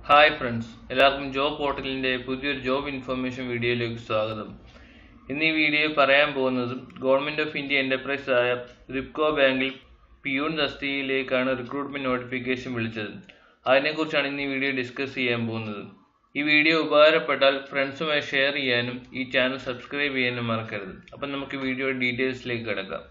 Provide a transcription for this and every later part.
hi friends എല്ലാവർക്കും job പോർട്ടലിൻ്റെ പുതിയൊരു ജോബ് ഇൻഫർമേഷൻ വീഡിയോയിലേക്ക് സ്വാഗതം ഇന്ന് ഈ വീഡിയോയിൽ പറയാൻ പോകുന്നത് ഗവൺമെൻറ് ഓഫ് ഇന്ത്യ എൻ്റർപ്രൈസ് ആയ റിപ്കോ ബാങ്കിൽ പിയൂൺ തസ്തികയിലേക്കാണ് റിക്രൂട്ട്മെൻറ്റ് നോട്ടിഫിക്കേഷൻ വിളിച്ചത് അതിനെക്കുറിച്ചാണ് ഇന്ന് ഈ വീഡിയോ ഡിസ്കസ് ചെയ്യാൻ പോകുന്നത് ഈ വീഡിയോ ഉപകാരപ്പെട്ടാൽ ഫ്രണ്ട്സുമായി ഷെയർ ചെയ്യാനും ഈ ചാനൽ സബ്സ്ക്രൈബ് ചെയ്യാനും മറക്കരുത് അപ്പം നമുക്ക് വീഡിയോ ഡീറ്റെയിൽസിലേക്ക് കിടക്കാം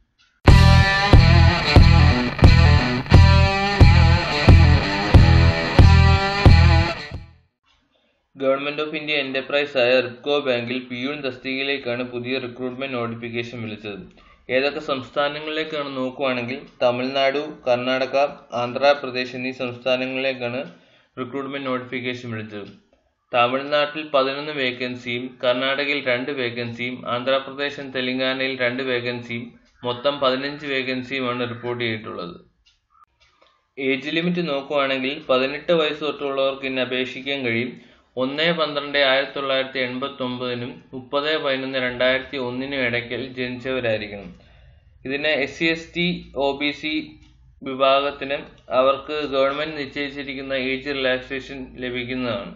ഗവൺമെന്റ് ഓഫ് ഇന്ത്യ എന്റർപ്രൈസ് ആയ റിപ്കോ ബാങ്കിൽ പിയൂൺ തസ്തികയിലേക്കാണ് പുതിയ റിക്രൂട്ട്മെന്റ് നോട്ടിഫിക്കേഷൻ വിളിച്ചത് ഏതൊക്കെ സംസ്ഥാനങ്ങളിലേക്കാണ് നോക്കുവാണെങ്കിൽ തമിഴ്നാടു കർണാടക ആന്ധ്രാപ്രദേശ് എന്നീ സംസ്ഥാനങ്ങളിലേക്കാണ് റിക്രൂട്ട്മെന്റ് നോട്ടിഫിക്കേഷൻ വിളിച്ചത് തമിഴ്നാട്ടിൽ പതിനൊന്ന് വേക്കൻസിയും കർണാടകയിൽ രണ്ട് വേക്കൻസിയും ആന്ധ്രാപ്രദേശ് തെലങ്കാനയിൽ രണ്ട് വേക്കൻസിയും മൊത്തം പതിനഞ്ച് വേക്കൻസിയുമാണ് റിപ്പോർട്ട് ചെയ്തിട്ടുള്ളത് ഏജ് ലിമിറ്റ് നോക്കുവാണെങ്കിൽ പതിനെട്ട് വയസ്സ് തൊട്ടുള്ളവർക്ക് ഇന്ന് അപേക്ഷിക്കാൻ കഴിയും ഒന്ന് പന്ത്രണ്ട് ആയിരത്തി തൊള്ളായിരത്തി എൺപത്തി ഒമ്പതിനും മുപ്പത് പതിനൊന്ന് രണ്ടായിരത്തി ഒന്നിനും ഇടയ്ക്കൽ ജനിച്ചവരായിരിക്കണം ഇതിന് S C S T O B C വിഭാഗത്തിന് അവർക്ക് ഗവൺമെന്റ് നിശ്ചയിച്ചിരിക്കുന്ന ഏജ് റിലാക്സേഷൻ ലഭിക്കുന്നതാണ്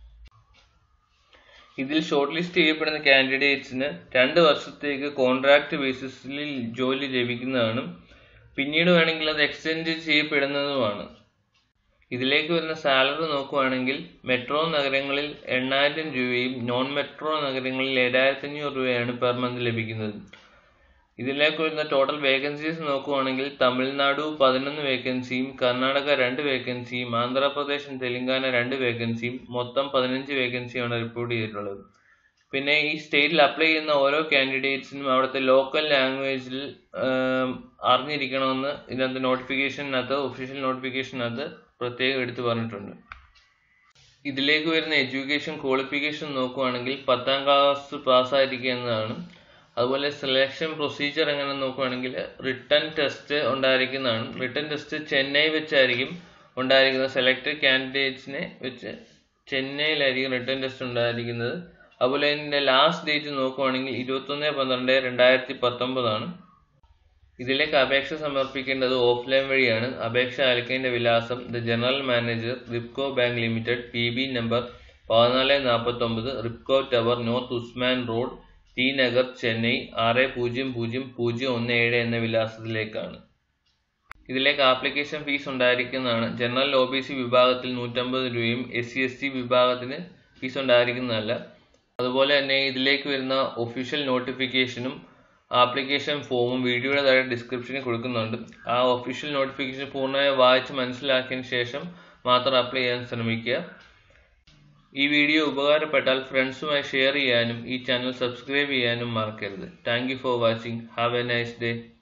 ഇതിൽ ഷോർട്ട് ലിസ്റ്റ് ചെയ്യപ്പെടുന്ന കാൻഡിഡേറ്റ്സിന് രണ്ട് വർഷത്തേക്ക് കോൺട്രാക്ട് ബേസിസിൽ ജോലി ലഭിക്കുന്നതാണ് പിന്നീട് വേണമെങ്കിൽ അത് എക്സ്റ്റെൻഡ് ചെയ്യപ്പെടുന്നതുമാണ് ഇതിലേക്ക് വരുന്ന സാലറി നോക്കുവാണെങ്കിൽ മെട്രോ നഗരങ്ങളിൽ എണ്ണായിരം രൂപയും നോൺ മെട്രോ നഗരങ്ങളിൽ ഏഴായിരത്തി അഞ്ഞൂറ് രൂപയാണ് പെർ മന്ത് ലഭിക്കുന്നത് ഇതിലേക്ക് വരുന്ന ടോട്ടൽ വേക്കൻസീസ് നോക്കുവാണെങ്കിൽ തമിഴ്നാടു പതിനൊന്ന് വേക്കൻസിയും കർണാടക രണ്ട് വേക്കൻസിയും ആന്ധ്രാപ്രദേശ് തെലങ്കാന രണ്ട് വേക്കൻസിയും മൊത്തം പതിനഞ്ച് വേക്കൻസിയാണ് റിപ്പോർട്ട് ചെയ്തിട്ടുള്ളത് പിന്നെ ഈ സ്റ്റേറ്റിൽ അപ്ലൈ ചെയ്യുന്ന ഓരോ കാൻഡിഡേറ്റ്സിനും അവിടുത്തെ ലോക്കൽ ലാംഗ്വേജിൽ അറിഞ്ഞിരിക്കണമെന്ന് ഇതിനകത്ത് നോട്ടിഫിക്കേഷനകത്ത് ഒഫീഷ്യൽ നോട്ടിഫിക്കേഷനകത്ത് പ്രത്യേകം എടുത്തു പറഞ്ഞിട്ടുണ്ട് ഇതിലേക്ക് വരുന്ന എഡ്യൂക്കേഷൻ ക്വാളിഫിക്കേഷൻ നോക്കുവാണെങ്കിൽ പത്താം ക്ലാസ് പാസ്സായിരിക്കുക എന്നതാണ് അതുപോലെ സെലക്ഷൻ പ്രൊസീജിയർ എങ്ങനെ നോക്കുവാണെങ്കിൽ റിട്ടേൺ ടെസ്റ്റ് ഉണ്ടായിരിക്കുന്നതാണ് റിട്ടേൺ ടെസ്റ്റ് ചെന്നൈ വെച്ചായിരിക്കും ഉണ്ടായിരിക്കുന്നത് സെലക്ടഡ് കാൻഡിഡേറ്റ്സിനെ വെച്ച് ചെന്നൈയിലായിരിക്കും റിട്ടേൺ ടെസ്റ്റ് ഉണ്ടായിരിക്കുന്നത് അതുപോലെ ഇതിൻ്റെ ലാസ്റ്റ് ഡേറ്റ് നോക്കുവാണെങ്കിൽ ഇരുപത്തൊന്ന് പന്ത്രണ്ട് രണ്ടായിരത്തി പത്തൊമ്പതാണ് ഇതിലേക്ക് അപേക്ഷ സമർപ്പിക്കേണ്ടത് ഓഫ്ലൈൻ വഴിയാണ് അപേക്ഷ അയക്കേണ്ട വിലാസം the general manager Repco bank limited P B number പതിനാല് നാൽപ്പത്തൊമ്പത് Repco tower north Usman road T Nagar Chennai ആറ് പൂജ്യം പൂജ്യം പൂജ്യം ഒന്ന് ഏഴ് എന്ന വിലാസത്തിലേക്കാണ് ഇതിലേക്ക് ആപ്ലിക്കേഷൻ ഫീസ് ഉണ്ടായിരിക്കുന്നതാണ് ജനറൽ ഒ ബി സി വിഭാഗത്തിൽ നൂറ്റമ്പത് രൂപയും എസ് സി എസ് ടി വിഭാഗത്തിന് ഫീസ് ഉണ്ടായിരിക്കുന്നതല്ല അതുപോലെ തന്നെ ഇതിലേക്ക് വരുന്ന ഒഫീഷ്യൽ നോട്ടിഫിക്കേഷനും ആപ്ലിക്കേഷൻ ഫോമും വീഡിയോയുടെ താഴെ ഡിസ്ക്രിപ്ഷനിൽ കൊടുക്കുന്നുണ്ട് ആ ഒഫീഷ്യൽ നോട്ടിഫിക്കേഷൻ പൂർണ്ണമായി വായിച്ച് മനസ്സിലാക്കിയതിന് ശേഷം മാത്രം അപ്ലൈ ചെയ്യാൻ ശ്രമിക്കുക ഈ വീഡിയോ ഉപകാരപ്പെട്ടാൽ ഫ്രണ്ട്സുമായി ഷെയർ ചെയ്യാനും ഈ ചാനൽ സബ്സ്ക്രൈബ് ചെയ്യാനും മറക്കരുത് thank for watching have a nice day